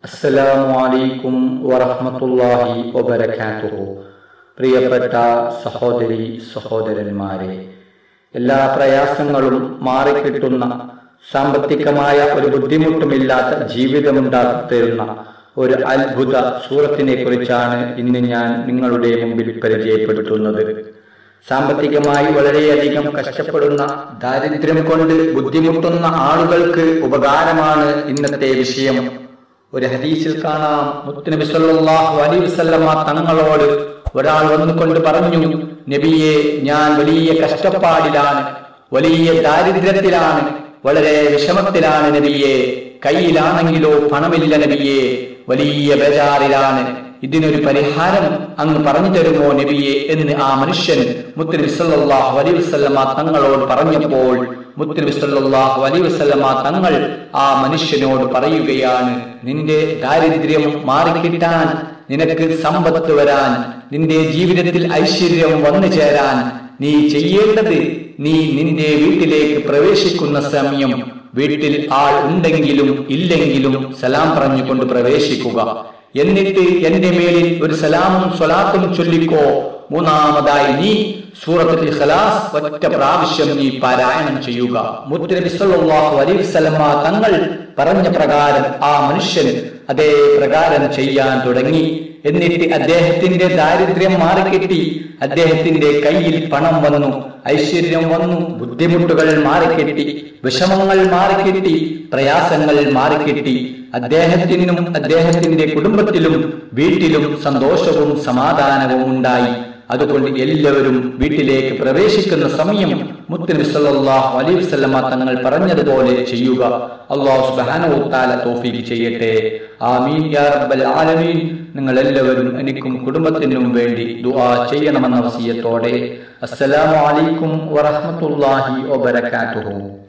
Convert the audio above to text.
അസ്സലാമു അലൈക്കും വറഹ്മത്തുള്ളാഹി വബറകാതുഹു പ്രിയപ്പെട്ട സഹോദരി സഹോദരന്മാരെ എല്ലാ പ്രയാസങ്ങളും മാറിക്കിട്ടുന്ന സാമ്പത്തികമായ ഒരു ബുദ്ധിമുട്ടുമില്ലാത്ത ജീവിതമുണ്ടാക്കി തരുന്ന ഒരു അത്ഭുത സൂറത്തിനെ കുറിച്ചാണ് ഇന്ന് ഞാൻ നിങ്ങളുടെ മുമ്പിൽ പരിചയപ്പെടുത്തുന്നത് സാമ്പത്തികമായി വളരെയധികം കഷ്ടപ്പെടുന്ന ദാരിദ്ര്യം കൊണ്ട് ബുദ്ധിമുട്ടുന്ന ആളുകൾക്ക് ഉപകാരമാണ് ഇന്നത്തെ വിഷയം ഒരു ഹദീസിൽ കാണാം മുത്തുനബി സല്ലല്ലാഹു അലൈഹി വസല്ലമ തങ്ങളോട് ഒരാൾ വന്നുകൊണ്ട് പറഞ്ഞു നബിയെ ഞാൻ വലിയ കഷ്ടപ്പാടിലാണ് വലിയ ദാരിദ്ര്യത്തിലാണ് വളരെ വിഷമത്തിലാണ് നബിയെ കയ്യിലാണെങ്കിലോ പണമില്ല നബിയെ വലിയ ബേജാറിലാണ് ഇതിനൊരു പരിഹാരം അങ്ങ് പറഞ്ഞു തരുമോ നബിയെ എന്ന് ആ മനുഷ്യൻ മുത്തുനബി സല്ലല്ലാഹു അലൈഹി വസല്ലമ തങ്ങളോട് പറഞ്ഞപ്പോൾ മുത്തുനബി സല്ലല്ലാഹു അലൈഹി വസല്ലമ തങ്ങൾ ആ മനുഷ്യനോട് പറയുകയാണ് നിന്റെ ദാരിദ്ര്യം മാറിക്കിട്ടാൻ നിനക്ക് സമ്പത്ത് വരാൻ നിന്റെ ജീവിതത്തിൽ ഐശ്വര്യം വന്നു ചേരാൻ നീ ചെയ്യേണ്ടത് നീ നിന്റെ വീട്ടിലേക്ക് പ്രവേശിക്കുന്ന സമയം വീട്ടിൽ ആൾ ഉണ്ടെങ്കിലും ഇല്ലെങ്കിലും സലാം പറഞ്ഞുകൊണ്ട് പ്രവേശിക്കുക എന്നിട്ട് എന്റെ മേലിൽ ഒരു സലാമും സ്വലാത്തും ചൊല്ലിക്കോ മൂന്നാമതായി നീ സൂറത്തുൽ ഖലാസ് ഒറ്റ പ്രാവശ്യം നീ പാരായണം ചെയ്യുക മുത്തുനബി സല്ലല്ലാഹു അലൈഹി വസല്ലമ തങ്ങൾ പറഞ്ഞ പ്രകാരം ആ മനുഷ്യൻ അതേ പ്രകാരം ചെയ്യാൻ തുടങ്ങി എന്നിട്ട് അദ്ദേഹത്തിന്റെ ദാരിദ്ര്യം മാറിക്കിട്ടി അദ്ദേഹത്തിന്റെ കയ്യിൽ പണം വന്നു ഐശ്വര്യം വന്നു ബുദ്ധിമുട്ടുകൾ മാറിക്കിട്ടി വിഷമങ്ങൾ മാറിക്കിട്ടി പ്രയാസങ്ങൾ മാറിക്കിട്ടി അദ്ദേഹത്തിനും അദ്ദേഹത്തിന്റെ കുടുംബത്തിലും വീട്ടിലും സന്തോഷവും സമാധാനവും ഉണ്ടായി അതുകൊണ്ട് എല്ലാവരും വീട്ടിലേക്ക് പ്രവേശിക്കുന്ന സമയം മുത്തുനബി സല്ലല്ലാഹു അലൈഹി വസല്ലമ തങ്ങൾ പറഞ്ഞതുപോലെ ചെയ്യുക അല്ലാഹു സുബ്ഹാനഹു വതആല തൗഫീഖ് ചെയ്യട്ടെ ആമീൻ യാ റബ്ബൽ ആലമീൻ നിങ്ങൾ എല്ലാവരും എനിക്കും കുടുംബത്തിനും വേണ്ടി ദുആ ചെയ്യണമെന്ന വസിയത്തോടെ അസ്സലാമു അലൈക്കും വറഹ്മത്തുള്ളാഹി വബറകാതുഹു